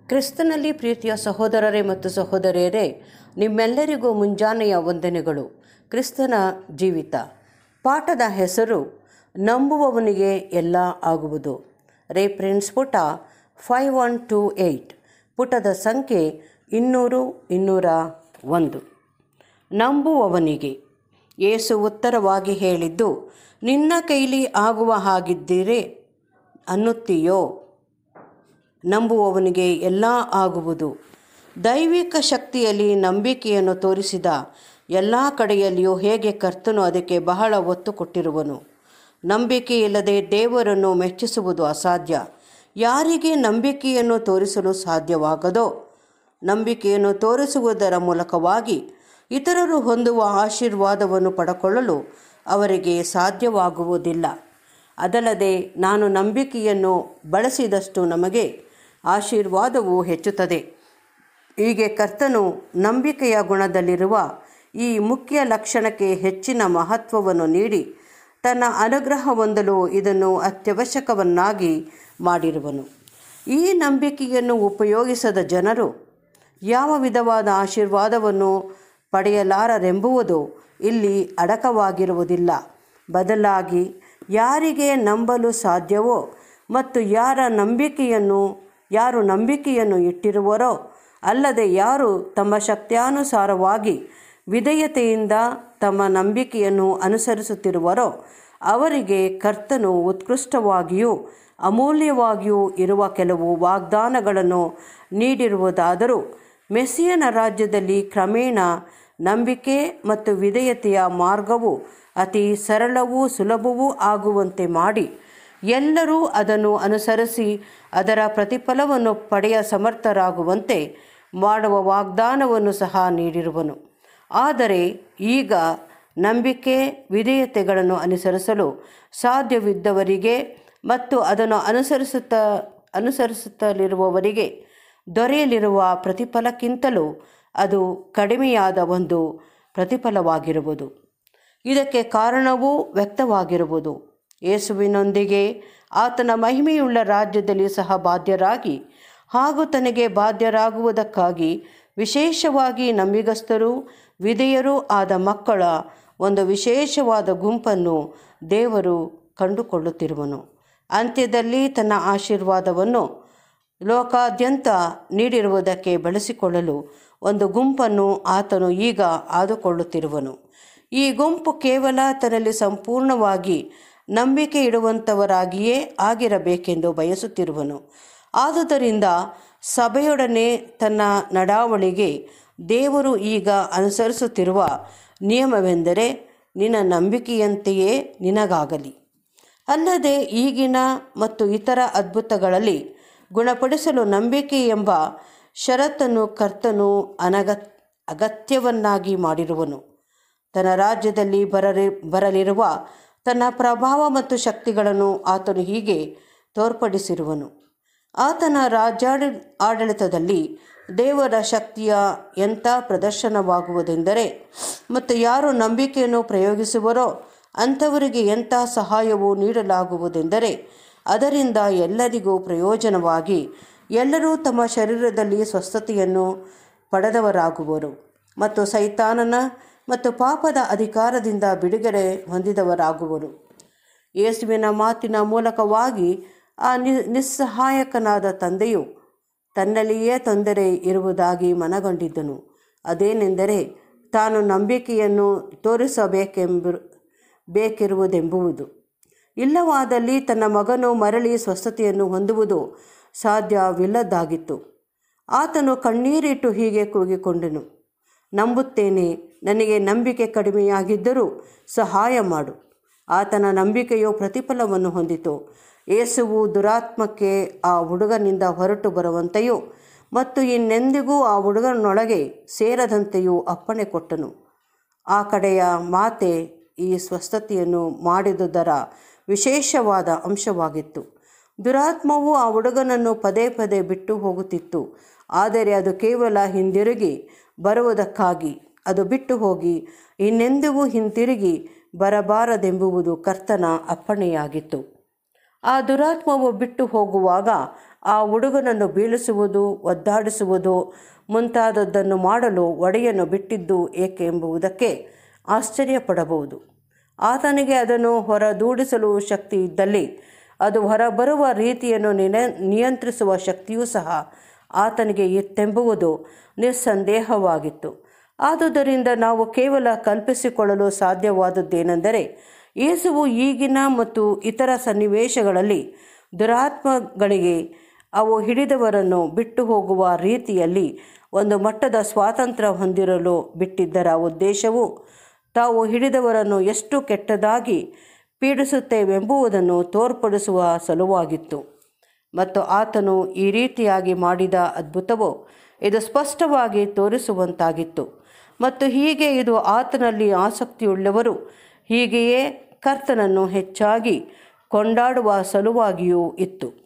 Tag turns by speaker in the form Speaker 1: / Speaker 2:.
Speaker 1: ಕ್ರಿಸ್ತನಲ್ಲಿ ಪ್ರೀತಿಯ ಸಹೋದರರೇ ಮತ್ತು ಸಹೋದರಿಯರೇ ನಿಮ್ಮೆಲ್ಲರಿಗೂ ಮುಂಜಾನೆಯ ವಂದನೆಗಳು ಕ್ರಿಸ್ತನ ಜೀವಿತ ಪಾಠದ ಹೆಸರು ನಂಬುವವನಿಗೆ ಎಲ್ಲ ಆಗುವುದು ರೇಫರೆನ್ಸ್ ಪುಟ ಫೈವ್ ಒನ್ ಟೂ ಏಯ್ಟ್ ಪುಟದ ಸಂಖ್ಯೆ ಇನ್ನೂರು ಇನ್ನೂರ ಒಂದು ನಂಬುವವನಿಗೆ ಯೇಸು ಉತ್ತರವಾಗಿ ಹೇಳಿದ್ದು ನಿನ್ನ ಕೈಲಿ ಆಗುವ ಹಾಗಿದ್ದೀರೆ ಅನ್ನುತ್ತೀಯೋ ನಂಬುವವನಿಗೆ ಎಲ್ಲ ಆಗುವುದು ದೈವಿಕ ಶಕ್ತಿಯಲ್ಲಿ ನಂಬಿಕೆಯನ್ನು ತೋರಿಸಿದ ಎಲ್ಲ ಕಡೆಯಲ್ಲಿಯೂ ಹೇಗೆ ಕರ್ತನು ಅದಕ್ಕೆ ಬಹಳ ಒತ್ತು ಕೊಟ್ಟಿರುವನು ನಂಬಿಕೆ ಇಲ್ಲದೆ ದೇವರನ್ನು ಮೆಚ್ಚಿಸುವುದು ಅಸಾಧ್ಯ ಯಾರಿಗೆ ನಂಬಿಕೆಯನ್ನು ತೋರಿಸಲು ಸಾಧ್ಯವಾಗದೋ ನಂಬಿಕೆಯನ್ನು ತೋರಿಸುವುದರ ಮೂಲಕವಾಗಿ ಇತರರು ಹೊಂದುವ ಆಶೀರ್ವಾದವನ್ನು ಪಡಕೊಳ್ಳಲು ಅವರಿಗೆ ಸಾಧ್ಯವಾಗುವುದಿಲ್ಲ ಅದಲ್ಲದೆ ನಾನು ನಂಬಿಕೆಯನ್ನು ಬಳಸಿದಷ್ಟು ನಮಗೆ ಆಶೀರ್ವಾದವು ಹೆಚ್ಚುತ್ತದೆ ಹೀಗೆ ಕರ್ತನು ನಂಬಿಕೆಯ ಗುಣದಲ್ಲಿರುವ ಈ ಮುಖ್ಯ ಲಕ್ಷಣಕ್ಕೆ ಹೆಚ್ಚಿನ ಮಹತ್ವವನ್ನು ನೀಡಿ ತನ್ನ ಅನುಗ್ರಹ ಹೊಂದಲು ಇದನ್ನು ಅತ್ಯವಶ್ಯಕವನ್ನಾಗಿ ಮಾಡಿರುವನು ಈ ನಂಬಿಕೆಯನ್ನು ಉಪಯೋಗಿಸದ ಜನರು ಯಾವ ವಿಧವಾದ ಆಶೀರ್ವಾದವನ್ನು ಪಡೆಯಲಾರರೆಂಬುವುದು ಇಲ್ಲಿ ಅಡಕವಾಗಿರುವುದಿಲ್ಲ ಬದಲಾಗಿ ಯಾರಿಗೆ ನಂಬಲು ಸಾಧ್ಯವೋ ಮತ್ತು ಯಾರ ನಂಬಿಕೆಯನ್ನು ಯಾರು ನಂಬಿಕೆಯನ್ನು ಇಟ್ಟಿರುವರೋ ಅಲ್ಲದೆ ಯಾರು ತಮ್ಮ ಶಕ್ತ್ಯಾನುಸಾರವಾಗಿ ವಿಧೇಯತೆಯಿಂದ ತಮ್ಮ ನಂಬಿಕೆಯನ್ನು ಅನುಸರಿಸುತ್ತಿರುವರೋ ಅವರಿಗೆ ಕರ್ತನು ಉತ್ಕೃಷ್ಟವಾಗಿಯೂ ಅಮೂಲ್ಯವಾಗಿಯೂ ಇರುವ ಕೆಲವು ವಾಗ್ದಾನಗಳನ್ನು ನೀಡಿರುವುದಾದರೂ ಮೆಸ್ಸಿಯನ ರಾಜ್ಯದಲ್ಲಿ ಕ್ರಮೇಣ ನಂಬಿಕೆ ಮತ್ತು ವಿಧೇಯತೆಯ ಮಾರ್ಗವು ಅತಿ ಸರಳವೂ ಸುಲಭವೂ ಆಗುವಂತೆ ಮಾಡಿ ಎಲ್ಲರೂ ಅದನ್ನು ಅನುಸರಿಸಿ ಅದರ ಪ್ರತಿಫಲವನ್ನು ಪಡೆಯ ಸಮರ್ಥರಾಗುವಂತೆ ಮಾಡುವ ವಾಗ್ದಾನವನ್ನು ಸಹ ನೀಡಿರುವನು ಆದರೆ ಈಗ ನಂಬಿಕೆ ವಿಧೇಯತೆಗಳನ್ನು ಅನುಸರಿಸಲು ಸಾಧ್ಯವಿದ್ದವರಿಗೆ ಮತ್ತು ಅದನ್ನು ಅನುಸರಿಸುತ್ತಾ ಅನುಸರಿಸುತ್ತಲಿರುವವರಿಗೆ ದೊರೆಯಲಿರುವ ಪ್ರತಿಫಲಕ್ಕಿಂತಲೂ ಅದು ಕಡಿಮೆಯಾದ ಒಂದು ಪ್ರತಿಫಲವಾಗಿರುವುದು ಇದಕ್ಕೆ ಕಾರಣವೂ ವ್ಯಕ್ತವಾಗಿರುವುದು ಯೇಸುವಿನೊಂದಿಗೆ ಆತನ ಮಹಿಮೆಯುಳ್ಳ ರಾಜ್ಯದಲ್ಲಿ ಸಹ ಬಾಧ್ಯರಾಗಿ ಹಾಗೂ ತನಗೆ ಬಾಧ್ಯರಾಗುವುದಕ್ಕಾಗಿ ವಿಶೇಷವಾಗಿ ನಂಬಿಗಸ್ತರೂ ವಿಧೇಯರೂ ಆದ ಮಕ್ಕಳ ಒಂದು ವಿಶೇಷವಾದ ಗುಂಪನ್ನು ದೇವರು ಕಂಡುಕೊಳ್ಳುತ್ತಿರುವನು ಅಂತ್ಯದಲ್ಲಿ ತನ್ನ ಆಶೀರ್ವಾದವನ್ನು ಲೋಕಾದ್ಯಂತ ನೀಡಿರುವುದಕ್ಕೆ ಬಳಸಿಕೊಳ್ಳಲು ಒಂದು ಗುಂಪನ್ನು ಆತನು ಈಗ ಆದುಕೊಳ್ಳುತ್ತಿರುವನು ಈ ಗುಂಪು ಕೇವಲ ತನ್ನಲ್ಲಿ ಸಂಪೂರ್ಣವಾಗಿ ನಂಬಿಕೆ ಇಡುವಂಥವರಾಗಿಯೇ ಆಗಿರಬೇಕೆಂದು ಬಯಸುತ್ತಿರುವನು ಆದುದರಿಂದ ಸಭೆಯೊಡನೆ ತನ್ನ ನಡಾವಳಿಗೆ ದೇವರು ಈಗ ಅನುಸರಿಸುತ್ತಿರುವ ನಿಯಮವೆಂದರೆ ನಿನ್ನ ನಂಬಿಕೆಯಂತೆಯೇ ನಿನಗಾಗಲಿ ಅಲ್ಲದೆ ಈಗಿನ ಮತ್ತು ಇತರ ಅದ್ಭುತಗಳಲ್ಲಿ ಗುಣಪಡಿಸಲು ನಂಬಿಕೆ ಎಂಬ ಷರತ್ತನ್ನು ಕರ್ತನು ಅನಗ ಅಗತ್ಯವನ್ನಾಗಿ ಮಾಡಿರುವನು ತನ್ನ ರಾಜ್ಯದಲ್ಲಿ ಬರಲಿ ಬರಲಿರುವ ತನ್ನ ಪ್ರಭಾವ ಮತ್ತು ಶಕ್ತಿಗಳನ್ನು ಆತನು ಹೀಗೆ ತೋರ್ಪಡಿಸಿರುವನು ಆತನ ರಾಜ್ಯಾಡ ಆಡಳಿತದಲ್ಲಿ ದೇವರ ಶಕ್ತಿಯ ಎಂಥ ಪ್ರದರ್ಶನವಾಗುವುದೆಂದರೆ ಮತ್ತು ಯಾರು ನಂಬಿಕೆಯನ್ನು ಪ್ರಯೋಗಿಸುವರೋ ಅಂಥವರಿಗೆ ಎಂಥ ಸಹಾಯವು ನೀಡಲಾಗುವುದೆಂದರೆ ಅದರಿಂದ ಎಲ್ಲರಿಗೂ ಪ್ರಯೋಜನವಾಗಿ ಎಲ್ಲರೂ ತಮ್ಮ ಶರೀರದಲ್ಲಿ ಸ್ವಸ್ಥತೆಯನ್ನು ಪಡೆದವರಾಗುವರು ಮತ್ತು ಸೈತಾನನ ಮತ್ತು ಪಾಪದ ಅಧಿಕಾರದಿಂದ ಬಿಡುಗಡೆ ಹೊಂದಿದವರಾಗುವರು ಯೇಸುವಿನ ಮಾತಿನ ಮೂಲಕವಾಗಿ ಆ ನಿ ನಿಸ್ಸಹಾಯಕನಾದ ತಂದೆಯು ತನ್ನಲ್ಲಿಯೇ ತೊಂದರೆ ಇರುವುದಾಗಿ ಮನಗೊಂಡಿದ್ದನು ಅದೇನೆಂದರೆ ತಾನು ನಂಬಿಕೆಯನ್ನು ತೋರಿಸಬೇಕೆಂಬ ಬೇಕಿರುವುದೆಂಬುವುದು ಇಲ್ಲವಾದಲ್ಲಿ ತನ್ನ ಮಗನು ಮರಳಿ ಸ್ವಸ್ಥತೆಯನ್ನು ಹೊಂದುವುದು ಸಾಧ್ಯವಿಲ್ಲದಾಗಿತ್ತು ಆತನು ಕಣ್ಣೀರಿಟ್ಟು ಹೀಗೆ ಕೂಗಿಕೊಂಡನು ನಂಬುತ್ತೇನೆ ನನಗೆ ನಂಬಿಕೆ ಕಡಿಮೆಯಾಗಿದ್ದರೂ ಸಹಾಯ ಮಾಡು ಆತನ ನಂಬಿಕೆಯು ಪ್ರತಿಫಲವನ್ನು ಹೊಂದಿತು ಯೇಸುವು ದುರಾತ್ಮಕ್ಕೆ ಆ ಹುಡುಗನಿಂದ ಹೊರಟು ಬರುವಂತೆಯೂ ಮತ್ತು ಇನ್ನೆಂದಿಗೂ ಆ ಹುಡುಗನೊಳಗೆ ಸೇರದಂತೆಯೂ ಅಪ್ಪಣೆ ಕೊಟ್ಟನು ಆ ಕಡೆಯ ಮಾತೆ ಈ ಸ್ವಸ್ಥತೆಯನ್ನು ಮಾಡಿದುದರ ವಿಶೇಷವಾದ ಅಂಶವಾಗಿತ್ತು ದುರಾತ್ಮವು ಆ ಹುಡುಗನನ್ನು ಪದೇ ಪದೇ ಬಿಟ್ಟು ಹೋಗುತ್ತಿತ್ತು ಆದರೆ ಅದು ಕೇವಲ ಹಿಂದಿರುಗಿ ಬರುವುದಕ್ಕಾಗಿ ಅದು ಬಿಟ್ಟು ಹೋಗಿ ಇನ್ನೆಂದಿಗೂ ಹಿಂತಿರುಗಿ ಬರಬಾರದೆಂಬುವುದು ಕರ್ತನ ಅಪ್ಪಣೆಯಾಗಿತ್ತು ಆ ದುರಾತ್ಮವು ಬಿಟ್ಟು ಹೋಗುವಾಗ ಆ ಹುಡುಗನನ್ನು ಬೀಳಿಸುವುದು ಒದ್ದಾಡಿಸುವುದು ಮುಂತಾದದ್ದನ್ನು ಮಾಡಲು ಒಡೆಯನು ಬಿಟ್ಟಿದ್ದು ಏಕೆ ಎಂಬುದಕ್ಕೆ ಆಶ್ಚರ್ಯಪಡಬಹುದು ಆತನಿಗೆ ಅದನ್ನು ಹೊರದೂಡಿಸಲು ಶಕ್ತಿ ಇದ್ದಲ್ಲಿ ಅದು ಹೊರಬರುವ ರೀತಿಯನ್ನು ನಿನ ನಿಯಂತ್ರಿಸುವ ಶಕ್ತಿಯೂ ಸಹ ಆತನಿಗೆ ಇತ್ತೆಂಬುವುದು ನಿಸ್ಸಂದೇಹವಾಗಿತ್ತು ಆದುದರಿಂದ ನಾವು ಕೇವಲ ಕಲ್ಪಿಸಿಕೊಳ್ಳಲು ಸಾಧ್ಯವಾದದ್ದೇನೆಂದರೆ ಯೇಸುವು ಈಗಿನ ಮತ್ತು ಇತರ ಸನ್ನಿವೇಶಗಳಲ್ಲಿ ದುರಾತ್ಮಗಳಿಗೆ ಅವು ಹಿಡಿದವರನ್ನು ಬಿಟ್ಟು ಹೋಗುವ ರೀತಿಯಲ್ಲಿ ಒಂದು ಮಟ್ಟದ ಸ್ವಾತಂತ್ರ್ಯ ಹೊಂದಿರಲು ಬಿಟ್ಟಿದ್ದರ ಉದ್ದೇಶವು ತಾವು ಹಿಡಿದವರನ್ನು ಎಷ್ಟು ಕೆಟ್ಟದಾಗಿ ಪೀಡಿಸುತ್ತೇವೆಂಬುದನ್ನು ತೋರ್ಪಡಿಸುವ ಸಲುವಾಗಿತ್ತು ಮತ್ತು ಆತನು ಈ ರೀತಿಯಾಗಿ ಮಾಡಿದ ಅದ್ಭುತವು ಇದು ಸ್ಪಷ್ಟವಾಗಿ ತೋರಿಸುವಂತಾಗಿತ್ತು ಮತ್ತು ಹೀಗೆ ಇದು ಆತನಲ್ಲಿ ಆಸಕ್ತಿಯುಳ್ಳವರು ಹೀಗೆಯೇ ಕರ್ತನನ್ನು ಹೆಚ್ಚಾಗಿ ಕೊಂಡಾಡುವ ಸಲುವಾಗಿಯೂ ಇತ್ತು